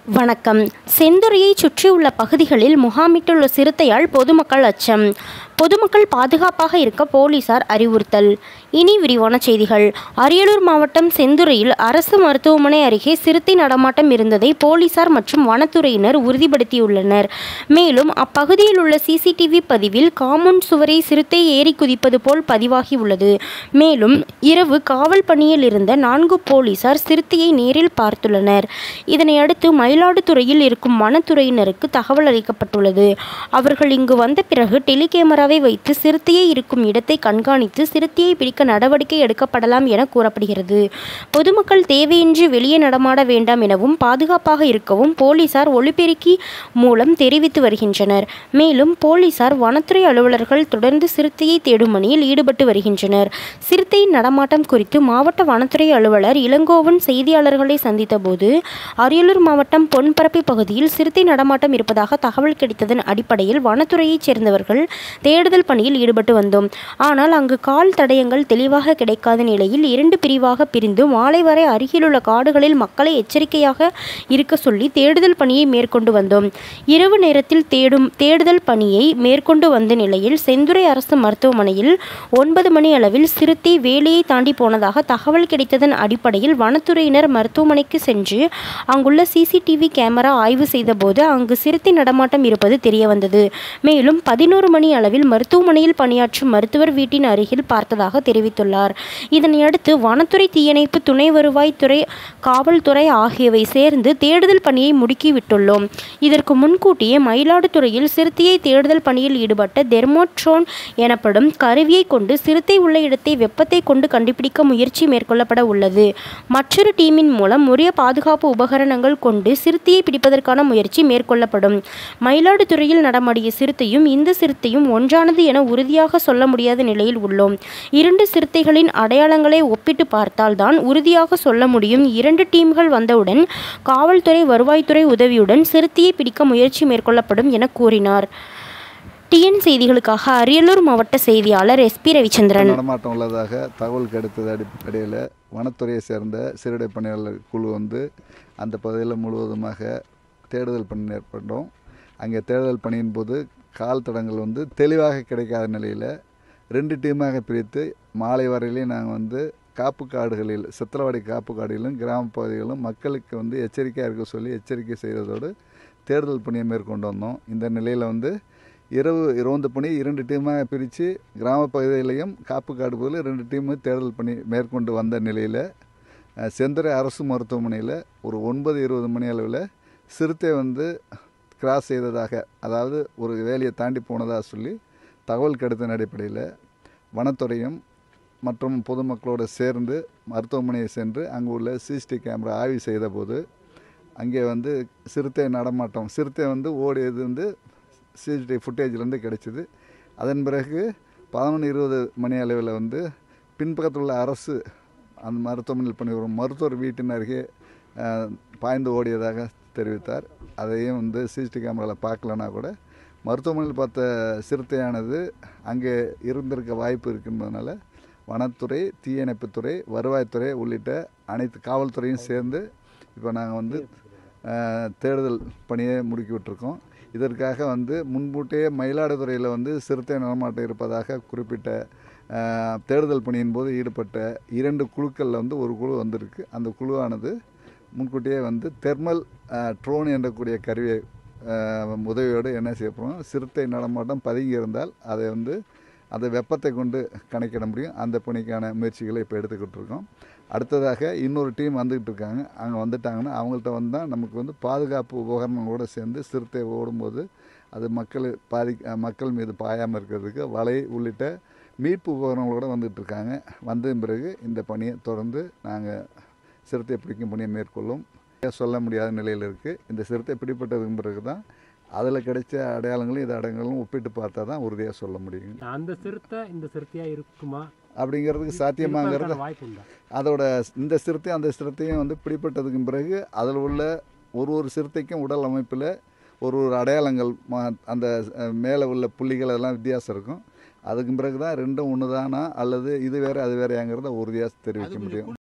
வணக்கம் செந்துறையை சுற்றியுள்ள பகுதிகளில் முகாமிட்டுள்ள சிறுத்தையால் பொதுமக்கள் அச்சம் பொதுமக்கள் பாதுகாப்பாக இருக்க போலீசார் அறிவுறுத்தல் இனி விரிவான செய்திகள் அரியலூர் மாவட்டம் செந்துறையில் அரசு மருத்துவமனை அருகே சிறுத்தை நடமாட்டம் இருந்ததை போலீசார் மற்றும் வனத்துறையினர் உறுதிப்படுத்தியுள்ளனர் மேலும் அப்பகுதியில் உள்ள சிசிடிவி பதிவில் காம்பவுண்ட் சுவரை சிறுத்தை ஏறி குதிப்பது போல் பதிவாகியுள்ளது மேலும் இரவு காவல் பணியில் இருந்த நான்கு போலீசார் சிறுத்தையை நேரில் பார்த்துள்ளனர் இதனையடுத்து மயிலாடுதுறையில் இருக்கும் வனத்துறையினருக்கு தகவல் அளிக்கப்பட்டுள்ளது அவர்கள் இங்கு வந்த பிறகு டெலிகேமராவை வைத்து சிறுத்தையை இருக்கும் இடத்தை கண்காணித்து சிறுத்தையை பிடிக்க நடவடிக்கை எடுக்கப்படலாம் என கூறப்படுகிறது பொதுமக்கள் தேவையின்றி வெளியே நடமாட வேண்டாம் எனவும் பாதுகாப்பாக இருக்கவும் போலீசார் ஒலிபெருக்கி மூலம் தெரிவித்து வருகின்றனர் மேலும் போலீசார் வனத்துறை அலுவலர்கள் தொடர்ந்து சிறுத்தையை தேடும் பணியில் ஈடுபட்டு வருகின்றனர் சிறுத்தையின் நடமாட்டம் குறித்து மாவட்ட வனத்துறை அலுவலர் இளங்கோவன் செய்தியாளர்களை சந்தித்தபோது அரியலூர் மாவட்டம் பொன்பரப்பி பகுதியில் சிறுத்தை நடமாட்டம் இருப்பதாக தகவல் கிடைத்ததன் அடிப்படையில் வனத்துறையைச் சேர்ந்தவர்கள் தேடுதல் பணியில் ஈடுபட்டு வந்தோம் ஆனால் அங்கு கால் தடயங்கள் தெளிவாக கிடைக்காத நிலையில் இரண்டு பிரிவாக பிரிந்து மாலை வரை அருகிலுள்ள காடுகளில் மக்களை எச்சரிக்கையாக இருக்க சொல்லி தேடுதல் பணியை மேற்கொண்டு வந்தோம் இரவு நேரத்தில் தேடும் தேடுதல் பணியை மேற்கொண்டு வந்த நிலையில் செந்துறை அரசு மருத்துவமனையில் ஒன்பது மணி அளவில் சிறுத்தை வேலியை தாண்டி போனதாக தகவல் கிடைத்ததன் அடிப்படையில் வனத்துறையினர் மருத்துவமனைக்கு சென்று அங்குள்ள சிசிடிவி கேமரா ஆய்வு செய்தபோது அங்கு சிறுத்தை நடமாட்டம் இருப்பது தெரியவந்தது மேலும் பதினோரு மணி அளவில் மருத்துவமனையில் பணியாற்றும் மருத்துவர் வீட்டின் அருகில் பார்த்ததாக தெரிவித்துள்ளார் இதனையடுத்து வனத்துறை தீயணைப்பு துணை வருவாய்த்துறை காவல்துறை ஆகியவை சேர்ந்து தேடுதல் பணியை முடுக்கிவிட்டுள்ளோம் இதற்கு முன்கூட்டியே மயிலாடுதுறையில் சிறுத்தையை தேடுதல் பணியில் ஈடுபட்ட தெர்மோட்ரோன் எனப்படும் கருவியை கொண்டு சிறுத்தை உள்ள இடத்தை வெப்பத்தை கொண்டு கண்டுபிடிக்க முயற்சி மேற்கொள்ளப்பட உள்ளது மற்றொரு டீமின் மூலம் உரிய பாதுகாப்பு உபகரணங்கள் கொண்டு சிறுத்தையை பிடிப்பதற்கான முயற்சி மேற்கொள்ளப்படும் மயிலாடுதுறையில் நடமாடிய சிறுத்தையும் இந்த சிறுத்தையும் ஒன்றானது என உறுதியாக சொல்ல முடியாத நிலையில் உள்ளோம் இரண்டு சிறுத்தைகளின் அடையாளங்களை ஒப்பிட்டு பார்த்தால்தான் உறுதியாக சொல்ல முடியும் இரண்டு டீம்கள் வந்தவுடன் காவல்துறை வருவாய்த்துறை உதவியுடன் சிறுத்தையை பிடிக்க முயற்சி மேற்கொள்ளப்படும் என கூறினார் டிஎன் செய்திகளுக்காக அரியலூர் மாவட்ட செய்தியாளர் எஸ்பி ரவிச்சந்திரன் நடமாட்டம் உள்ளதாக தகவல் கிடைத்தது அடிப்படையில் வனத்துறையை சேர்ந்த சீருடை பணியாளர் குழு வந்து அந்த பகுதியில் முழுவதுமாக தேடுதல் பணி ஏற்பட்டோம் அங்கே தேடுதல் பணியின் போது கால் தடங்கள் வந்து தெளிவாக கிடைக்காத நிலையில் ரெண்டு டீமாக பிரித்து மாலை வரையிலையும் நாங்கள் வந்து காப்பு காடுகளில் சித்திரவாடி காப்பு காடுகளிலும் கிராம பகுதிகளிலும் மக்களுக்கு வந்து எச்சரிக்கையாக இருக்க சொல்லி எச்சரிக்கை செய்வதோடு தேடுதல் பணியை மேற்கொண்டு வந்தோம் இந்த நிலையில் வந்து இரவு ரோந்து பணி இரண்டு டீமாக பிரித்து கிராம பகுதியிலையும் காப்பு காடு பகுதியில் ரெண்டு டீமு தேடுதல் பணி மேற்கொண்டு வந்த நிலையில் அஹ், செந்துறை அரசு மருத்துவமனையில் ஒரு ஒன்பது இருபது மணி அளவில் சிறுத்தை வந்து கிராஸ் செய்ததாக அதாவது ஒரு வேலையை தாண்டி போனதாக சொல்லி தகவல் கிடைத்தன அடிப்படையில் வனத்துறையும் மற்றும் பொதுமக்களோடு சேர்ந்து மருத்துவமனையை சென்று அங்கு உள்ள சிசிடிவி கேமரா ஆய்வு செய்தபோது அங்கே வந்து சிறுத்தை நடமாட்டம் சிறுத்தை வந்து ஓடியது வந்து சிசிடிவி ஃபுட்டேஜ்லேருந்து கிடைச்சிது அதன் பிறகு பதினொன்று இருபது மணி அளவில் வந்து பின்பக்கத்தில் உள்ள அரசு அந்த மருத்துவமனையில் பணிபுரியும் மருத்துவர் வீட்டின் அருகே அஹ், பாய்ந்து ஓடியதாக தெரிவித்தார் அதையும் வந்து சிசிடிவி கேமராவில் பார்க்கலனா கூட மருத்துவமனையில் பார்த்த சிறுத்தையானது அங்கே இருந்திருக்க வாய்ப்பு இருக்கின்றதுனால வனத்துறை தீயணைப்புத்துறை வருவாய்த்துறை உள்ளிட்ட அனைத்து காவல்துறையும் சேர்ந்து இப்போ நாங்கள் வந்து அஹ், தேடுதல் பணியை முடுக்கி விட்டுருக்கோம் இதற்காக வந்து முன்கூட்டியே மயிலாடுதுறையில் வந்து சிறுத்தை நடமாட்டம் இருப்பதாக குறிப்பிட்ட அஹ், தேடுதல் பணியின் போது ஈடுபட்ட இரண்டு குழுக்களில் வந்து ஒரு குழு வந்திருக்கு அந்த குழுவானது முன்கூட்டியே வந்து தெர்மல் ட்ரோன் என்றக்கூடிய கருவியை அஹ், உதவியோடு என்ன செய்ய போகிறோம் சிறுத்தை நடமாட்டம் பதுங்கி இருந்தால் அதை வந்து அந்த வெப்பத்தை கொண்டு கணக்கிட முடியும் அந்த பணிக்கான முயற்சிகளை இப்போ எடுத்துக்கிட்டு இருக்கோம் அடுத்ததாக இன்னொரு டீம் வந்துக்கிட்டு இருக்காங்க அங்கே வந்துட்டாங்கன்னா அவங்கள்ட்ட வந்தால் நமக்கு வந்து பாதுகாப்பு உபகரணங்களோடு சேர்ந்து சிறுத்தை ஓடும்போது அது மக்கள் பாதி அஹ் மக்கள் மீது பாயாமல் இருக்கிறதுக்கு வலை உள்ளிட்ட மீட்பு உபகரணங்களோடு வந்துட்டு இருக்காங்க வந்த பிறகு இந்த பணியை தொடர்ந்து நாங்கள் சிறுத்தை பிடிக்கும் பணியை மேற்கொள்ளும் சொல்ல முடியாத நிலையில் இருக்குது இந்த சிறுத்தை பிடிப்பட்டதுக்கு பிறகு தான் அதில் கிடைச்ச அடையாளங்களும் இது அடையாளங்களும் ஒப்பிட்டு பார்த்தா தான் உறுதியாக சொல்ல முடியும் அந்த சிறுத்தை இந்த சிறுத்தையா இருக்குமா அப்படிங்கிறதுக்கு சாத்தியமாங்கிறது இருப்பதற்கான வாய்ப்பு உண்டா அதோட இந்த சிறுத்தை அந்த சிறுத்தையும் வந்து பிடிப்பட்டதுக்கு பிறகு அதில் உள்ள ஒரு ஒரு சிறுத்தைக்கும் உடல் அமைப்பில் ஒரு ஒரு அடையாளங்கள் ம- அந்த அஹ், மேலே உள்ள புள்ளிகள் எல்லாம் வித்தியாசம் இருக்கும் அதுக்கு பிறகு தான் ரெண்டும் ஒன்று தானா அல்லது இது வேறு அது வேறையாங்கிறத உறுதியாக தெரிவிக்க முடியும்